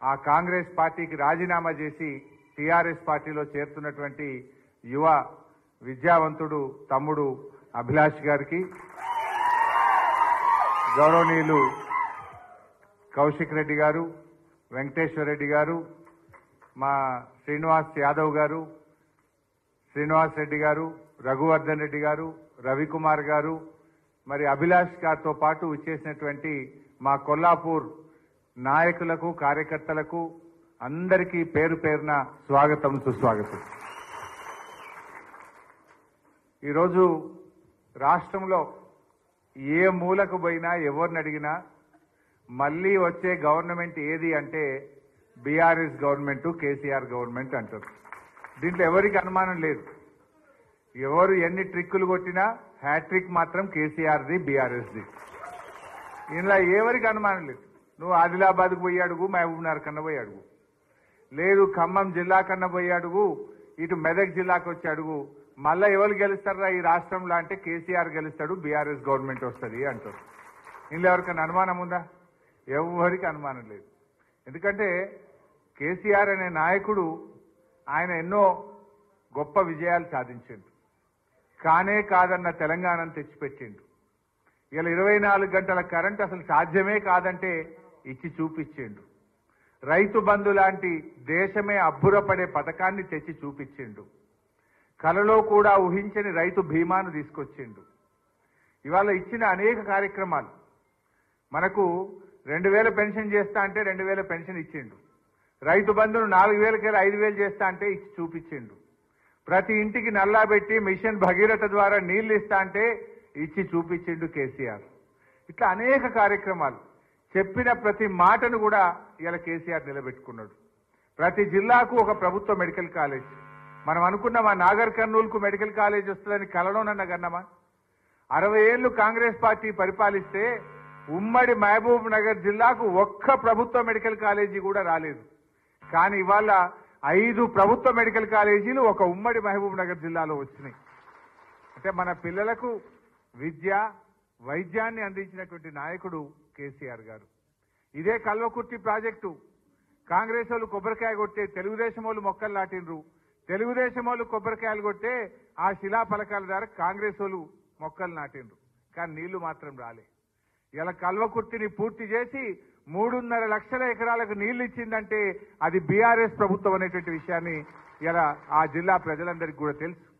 ఆ కాంగ్రెస్ పార్టీకి రాజీనామా చేసి టీఆర్ఎస్ పార్టీలో చేరుతున్నటువంటి యువ విద్యావంతుడు తమ్ముడు అభిలాష్ గారికి గౌరవనీయులు కౌశిక్ రెడ్డి గారు వెంకటేశ్వర రెడ్డి గారు మా శ్రీనివాస్ యాదవ్ గారు శ్రీనివాస్ రెడ్డి గారు రఘువర్ధన్ రెడ్డి గారు రవికుమార్ గారు మరి అభిలాష్ గారితో పాటు ఇచ్చేసినటువంటి మా కొల్లాపూర్ నాయకులకు కార్యకర్తలకు అందరికీ పేరు పేరున స్వాగతం సుస్వాగతం ఈరోజు రాష్ట్రంలో ఏ మూలకు పోయినా ఎవరిని అడిగినా మళ్ళీ వచ్చే గవర్నమెంట్ ఏది అంటే బీఆర్ఎస్ గవర్నమెంట్ కేసీఆర్ గవర్నమెంట్ అంటారు దీంట్లో ఎవరికి అనుమానం లేదు ఎవరు ఎన్ని ట్రిక్కులు కొట్టినా హ్యాట్రిక్ మాత్రం కేసీఆర్ది బీఆర్ఎస్ది ఇందులో ఎవరికి అనుమానం లేదు నువ్వు ఆదిలాబాద్కు పోయి అడుగు మహబూబ్నగర్ కన్నా పోయి అడుగు లేదు ఖమ్మం జిల్లా కన్నా పోయి అడుగు ఇటు మెదక్ జిల్లాకు వచ్చి అడుగు మళ్ళా ఎవరు గెలుస్తారా ఈ రాష్ట్రంలో అంటే కేసీఆర్ గెలుస్తాడు బీఆర్ఎస్ గవర్నమెంట్ వస్తుంది అంటారు ఇందులో ఎవరికైనా అనుమానం ఉందా ఎవరికి అనుమానం లేదు ఎందుకంటే కేసీఆర్ అనే నాయకుడు ఆయన ఎన్నో గొప్ప విజయాలు సాధించిండు కానే కాదన్న తెలంగాణను తెచ్చిపెట్టిండు ఇలా ఇరవై నాలుగు గంటల కరెంట్ అసలు సాధ్యమే కాదంటే ఇచ్చి చూపించిండు రైతు బంధు లాంటి దేశమే అబ్బురపడే పథకాన్ని తెచ్చి చూపించిండు కలలో కూడా ఊహించని రైతు బీమాను తీసుకొచ్చిండు ఇవాళ ఇచ్చిన అనేక కార్యక్రమాలు మనకు రెండు వేల పెన్షన్ చేస్తా అంటే రెండు వేల పెన్షన్ ఇచ్చిండు రైతు బంధును నాలుగు వేలకెళ్ళి ఐదు వేలు చేస్తా అంటే ఇచ్చి చూపించిండు ప్రతి ఇంటికి నల్లా పెట్టి మిషన్ భగీరథ ద్వారా నీళ్లు ఇస్తా అంటే ఇచ్చి చూపించిండు కేసీఆర్ ఇట్లా అనేక కార్యక్రమాలు చెప్పిన ప్రతి మాటను కూడా ఇలా కేసీఆర్ నిలబెట్టుకున్నాడు ప్రతి జిల్లాకు ఒక ప్రభుత్వ మెడికల్ కాలేజ్ మనం అనుకున్నామా నాగర్ కర్నూలుకు మెడికల్ కాలేజ్ వస్తుందని కలలోనన్నా కన్నామా అరవై ఏళ్లు కాంగ్రెస్ పార్టీ పరిపాలిస్తే ఉమ్మడి మహబూబ్ నగర్ జిల్లాకు ఒక్క ప్రభుత్వ మెడికల్ కాలేజీ కూడా రాలేదు కానీ ఇవాళ ఐదు ప్రభుత్వ మెడికల్ కాలేజీలు ఒక ఉమ్మడి మహబూబ్ నగర్ జిల్లాలో వచ్చినాయి అంటే మన పిల్లలకు విద్య వైద్యాన్ని అందించినటువంటి నాయకుడు కేసీఆర్ గారు ఇదే కల్వకుర్తి ప్రాజెక్టు కాంగ్రెస్ వాళ్ళు కొబ్బరికాయ కొట్టే తెలుగుదేశం వాళ్ళు మొక్కలు నాటిండ్రు తెలుగుదేశం వాళ్ళు కొబ్బరికాయలు కొట్టే ఆ శిలా ఫలకాల ద్వారా కాంగ్రెస్ వాళ్ళు మొక్కలు నాటిండ్రు కానీ నీళ్లు మాత్రం రాలే ఇలా కల్వకుర్తిని పూర్తి చేసి మూడున్నర లక్షల ఎకరాలకు నీళ్లు ఇచ్చిందంటే అది బీఆర్ఎస్ ప్రభుత్వం అనేటువంటి విషయాన్ని ఇలా ఆ జిల్లా ప్రజలందరికీ కూడా తెలుసు